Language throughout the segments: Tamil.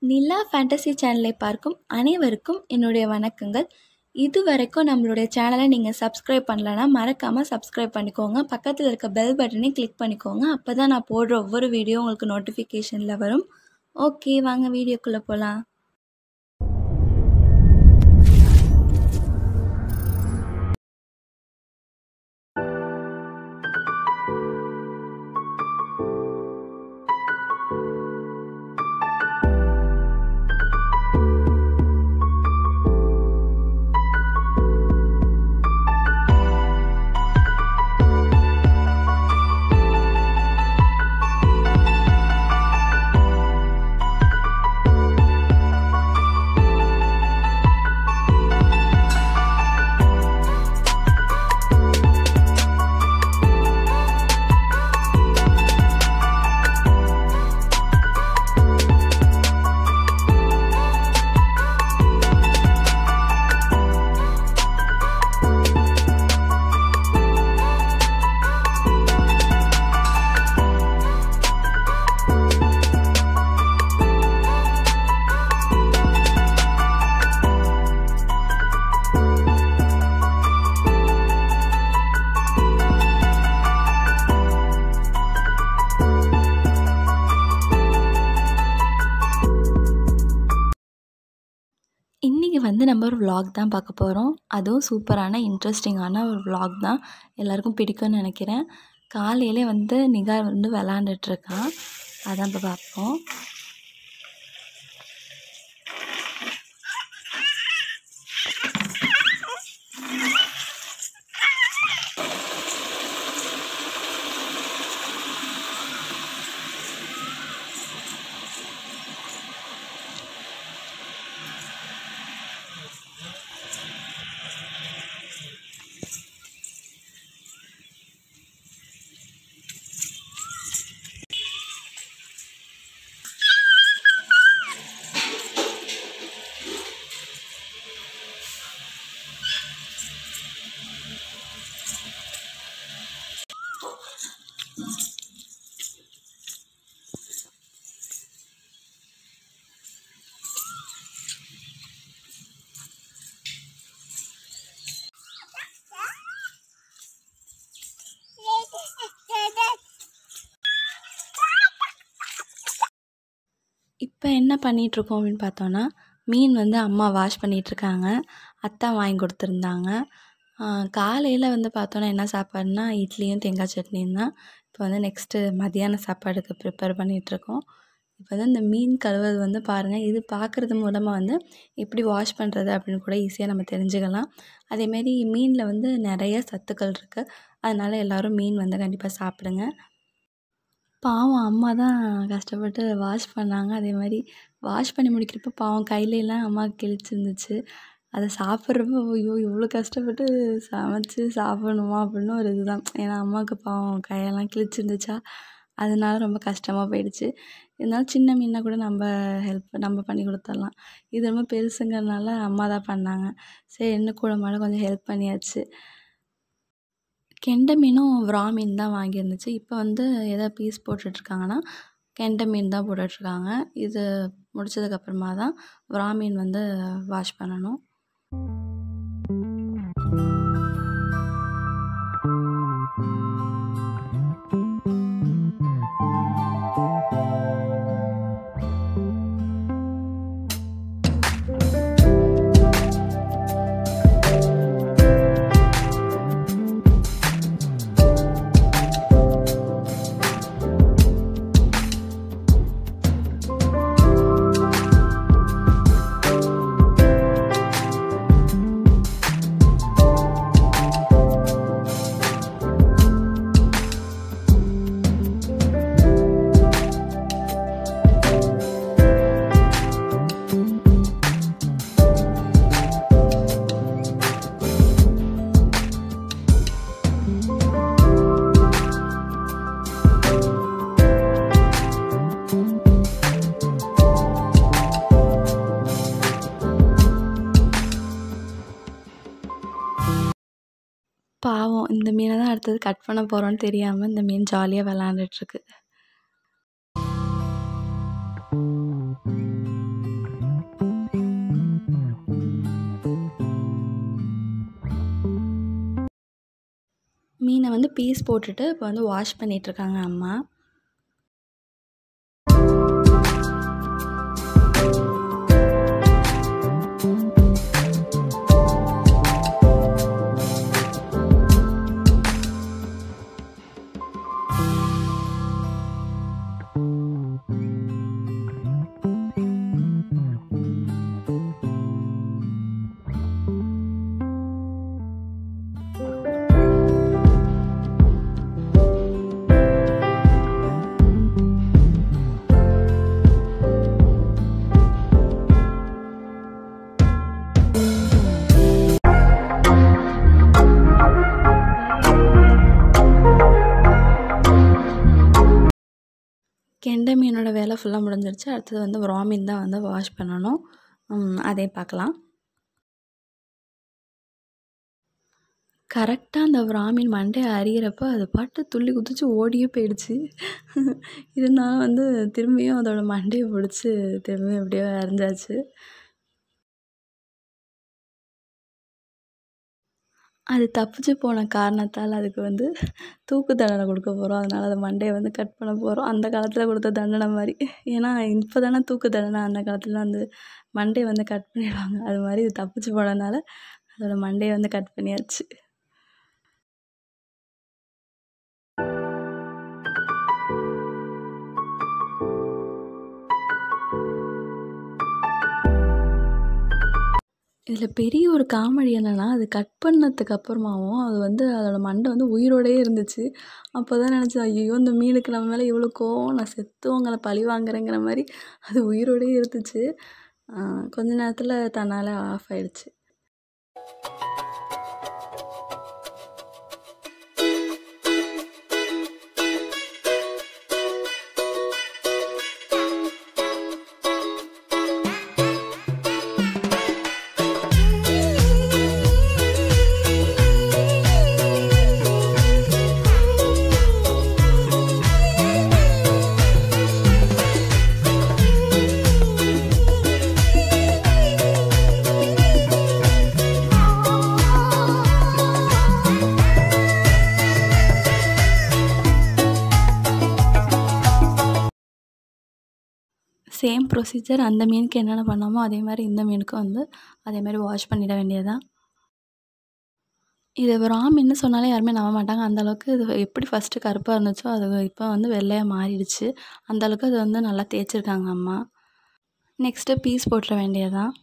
நிலா ஃபேண்டசி சேனலை பார்க்கும் அனைவருக்கும் என்னுடைய வணக்கங்கள் இதுவரைக்கும் நம்மளுடைய சேனலை நீங்கள் சப்ஸ்கிரைப் பண்ணலன்னா மறக்காமல் சப்ஸ்கிரைப் பண்ணிக்கோங்க பக்கத்தில் இருக்க பெல் பட்டனையும் கிளிக் பண்ணிக்கோங்க அப்போ தான் நான் போடுற ஒவ்வொரு வீடியோ உங்களுக்கு நோட்டிஃபிகேஷனில் வரும் ஓகே வாங்க வீடியோக்குள்ளே போகலாம் இன்றைக்கி வந்து நம்ம ஒரு vlog தான் பார்க்க போகிறோம் அதுவும் சூப்பரான இன்ட்ரெஸ்டிங்கான ஒரு vlog தான் எல்லாருக்கும் பிடிக்கும்னு நினைக்கிறேன் காலையிலே வந்து நிகார் வந்து விளாண்டுட்ருக்கான் அதான் இப்போ பார்ப்போம் இப்போ என்ன பண்ணிகிட்ருக்கோம் அப்படின்னு பார்த்தோன்னா மீன் வந்து அம்மா வாஷ் பண்ணிகிட்ருக்காங்க அத்தா வாங்கி கொடுத்துருந்தாங்க காலையில் வந்து பார்த்தோன்னா என்ன சாப்பாடுனா இட்லியும் தேங்காய் சட்னியும் தான் இப்போ வந்து நெக்ஸ்ட்டு மதியான சாப்பாடுக்கு ப்ரிப்பேர் பண்ணிகிட்ருக்கோம் இப்போ வந்து இந்த மீன் கழுவுறது வந்து பாருங்கள் இது பார்க்குறது மூலமாக வந்து எப்படி வாஷ் பண்ணுறது அப்படின்னு கூட ஈஸியாக நம்ம தெரிஞ்சுக்கலாம் அதேமாரி மீனில் வந்து நிறைய சத்துக்கள் இருக்குது அதனால் எல்லோரும் மீன் வந்து கண்டிப்பாக சாப்பிடுங்க பாவம் அம்மா தான் கஷ்டப்பட்டு வாஷ் பண்ணாங்க அதே மாதிரி வாஷ் பண்ணி முடிக்கிறப்போ பாவம் கையிலலாம் அம்மா கிழிச்சிருந்துச்சு அதை சாப்பிட்றப்போ ஐயோ இவ்வளோ கஷ்டப்பட்டு சமைச்சு சாப்பிடணுமா அப்படின்னு ஒரு இதுதான் ஏன்னா அம்மாவுக்கு பாவம் கையெல்லாம் கிழிச்சிருந்துச்சா அதனால ரொம்ப கஷ்டமாக போயிடுச்சு இருந்தாலும் சின்ன மீனாக கூட நம்ம ஹெல்ப் நம்ம பண்ணி கொடுத்துர்லாம் இது ரொம்ப பெருசுங்கிறதுனால அம்மா தான் பண்ணாங்க சரி இன்னும் கூட மாட கொஞ்சம் ஹெல்ப் பண்ணியாச்சு கெண்டை மீனும் விரா மீன் தான் வாங்கியிருந்துச்சு இப்போ வந்து எதை பீஸ் போட்டுட்ருக்காங்கன்னா கெண்டை மீன் தான் போட்டுட்ருக்காங்க இது முடிச்சதுக்கப்புறமா தான் விரா மீன் வந்து வாஷ் பண்ணணும் பாவம் இந்த மீனை தான் அடுத்தது கட் பண்ண போகிறோன்னு தெரியாமல் இந்த மீன் ஜாலியாக விளாண்டுட்ருக்கு வந்து பீஸ் போட்டுட்டு இப்போ வந்து வாஷ் பண்ணிகிட்ருக்காங்க அம்மா கெண்டை மீனோட வேலை ஃபுல்லாக முடிஞ்சிருச்சு அடுத்தது வந்து ப்ராமின் தான் வந்து வாஷ் பண்ணணும் அதையும் பார்க்கலாம் கரெக்டாக அந்த பிராமின் மண்டையை அறியிறப்ப அது பாட்டு துள்ளி குதிச்சு ஓடியே போயிடுச்சு இருந்தாலும் வந்து திரும்பியும் அதோட மண்டையை பிடிச்சி திரும்பியும் எப்படியோ அரைஞ்சாச்சு அது தப்பிச்சு போன காரணத்தால் அதுக்கு வந்து தூக்கு தண்டனை கொடுக்க போகிறோம் அதனால் அது மண்டையை வந்து கட் பண்ண போகிறோம் அந்த காலத்தில் கொடுத்த தண்டனை மாதிரி ஏன்னா இப்போ தானே தூக்கு தண்டனை அந்த காலத்தில் வந்து மண்டையை வந்து கட் பண்ணிடுவாங்க அது மாதிரி இது தப்பிச்சு போனதுனால அதோட மண்டையை வந்து கட் பண்ணியாச்சு இதில் பெரிய ஒரு காமெடி என்னென்னா அது கட் பண்ணதுக்கு அப்புறமாவும் அது வந்து அதோட மண்டை வந்து உயிரோடயே இருந்துச்சு அப்போ தான் நினச்சேன் ஐயோ இந்த மீனுக்கு நம்ம மேலே இவ்வளோ கோவம் நான் செத்து உங்களை பழி வாங்குறேங்கிற மாதிரி அது உயிரோடயே இருந்துச்சு கொஞ்ச நேரத்தில் தன்னால் ஆஃப் ஆயிடுச்சு சேம் ப்ரொசீஜர் அந்த மீனுக்கு என்னென்ன பண்ணோமோ அதே மாதிரி இந்த மீனுக்கும் வந்து அதே மாதிரி வாஷ் பண்ணிட வேண்டியது தான் இது ராமின்னு சொன்னாலே யாருமே நம்ப மாட்டாங்க அந்தளவுக்கு இது எப்படி ஃபஸ்ட்டு கருப்பாக இருந்துச்சோ அது இப்போ வந்து வெள்ளையாக மாறிடுச்சு அந்தளவுக்கு அது வந்து நல்லா தேய்ச்சிருக்காங்க அம்மா நெக்ஸ்ட்டு பீஸ் போட்டுற வேண்டியது தான்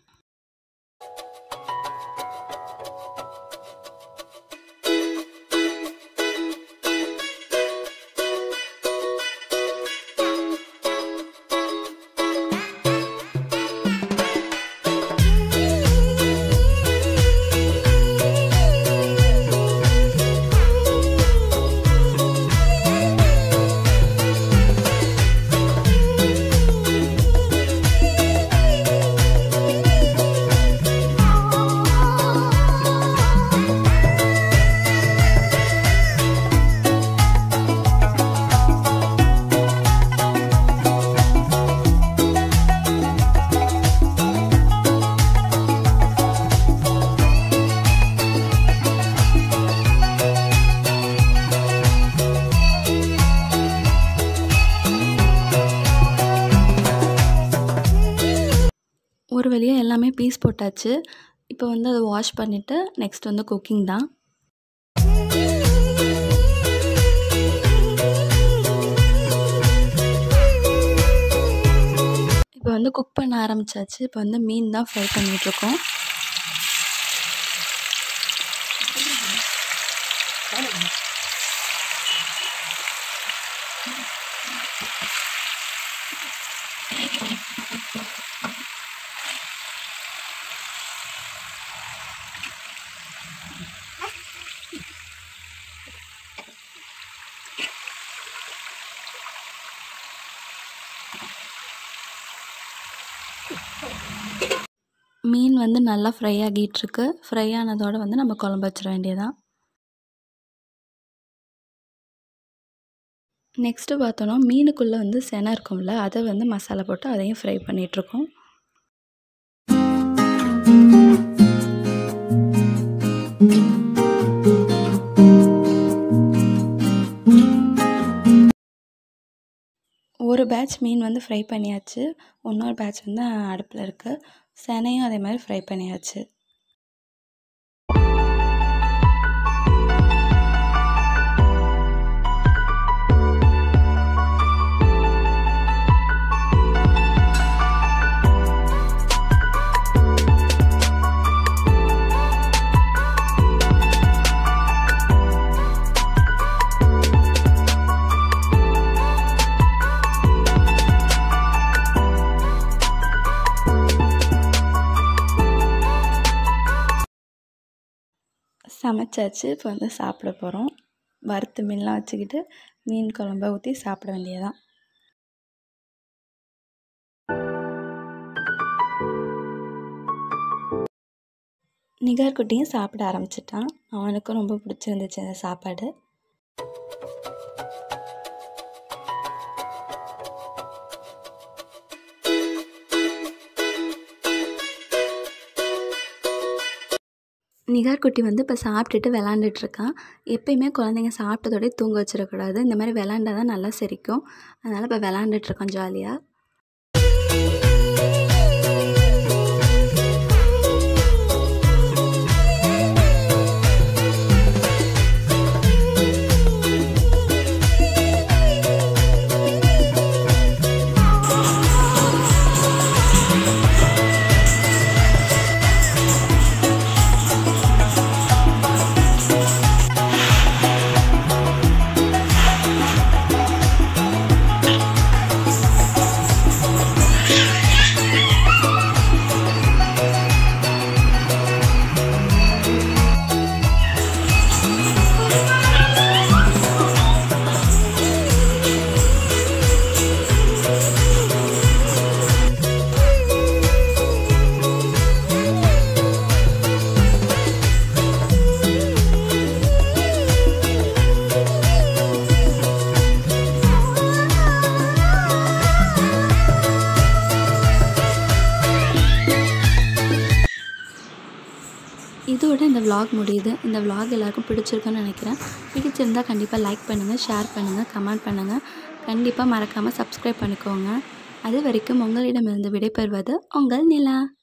ஒரு வழியாக எல்லாமே பீஸ் போட்டாச்சு இப்போ வந்து அதை வாஷ் பண்ணிவிட்டு நெக்ஸ்ட் வந்து குக்கிங் தான் இப்போ வந்து குக் பண்ண ஆரம்பிச்சாச்சு இப்போ வந்து மீன் தான் ஃப்ரை பண்ணிகிட்ருக்கோம் மீன் வந்து நல்லா ஃப்ரை ஆகிட்டுருக்கு ஃப்ரை ஆனதோட வந்து நம்ம குழம்பு வச்சிட வேண்டியதான் நெக்ஸ்ட்டு பார்த்தோன்னா மீனுக்குள்ளே வந்து செனை இருக்கும்ல அதை வந்து மசாலா போட்டு அதையும் ஃப்ரை பண்ணிகிட்ருக்கோம் ஒரு பேட்ச் மீன் வந்து ஃப்ரை பண்ணியாச்சு இன்னொரு பேட்ச் வந்து அடுப்பில் இருக்குது செனையும் அதே மாதிரி ஃப்ரை பண்ணியாச்சு சமைச்சாச்சு இப்போ வந்து சாப்பிட போகிறோம் வறுத்து மீன்லாம் வச்சுக்கிட்டு மீன் குழம்ப ஊற்றி சாப்பிட வேண்டியதான் நிகார் குட்டியும் சாப்பிட ஆரம்பிச்சிட்டான் அவனுக்கும் ரொம்ப பிடிச்சிருந்துச்சு அந்த சாப்பாடு நிகார் குட்டி வந்து இப்போ சாப்பிட்டுட்டு விளாண்டுட்ருக்கான் எப்பயுமே குழந்தைங்க சாப்பிட்டதோடய தூங்க வச்சிடக்கூடாது இந்த மாதிரி விளாண்டா தான் நல்லா செரிக்கும் அதனால் இப்போ விளாண்டுட்ருக்கான் ஜாலியாக இதோட இந்த vlog முடியுது இந்த vlog எல்லாருக்கும் பிடிச்சிருக்குன்னு நினைக்கிறேன் பிடிச்சிருந்தால் கண்டிப்பாக லைக் பண்ணுங்கள் ஷேர் பண்ணுங்கள் கமெண்ட் பண்ணுங்கள் கண்டிப்பாக மறக்காமல் சப்ஸ்கிரைப் பண்ணிக்கோங்க அது வரைக்கும் உங்களிடமிருந்து விடைபெறுவது உங்கள் நிலா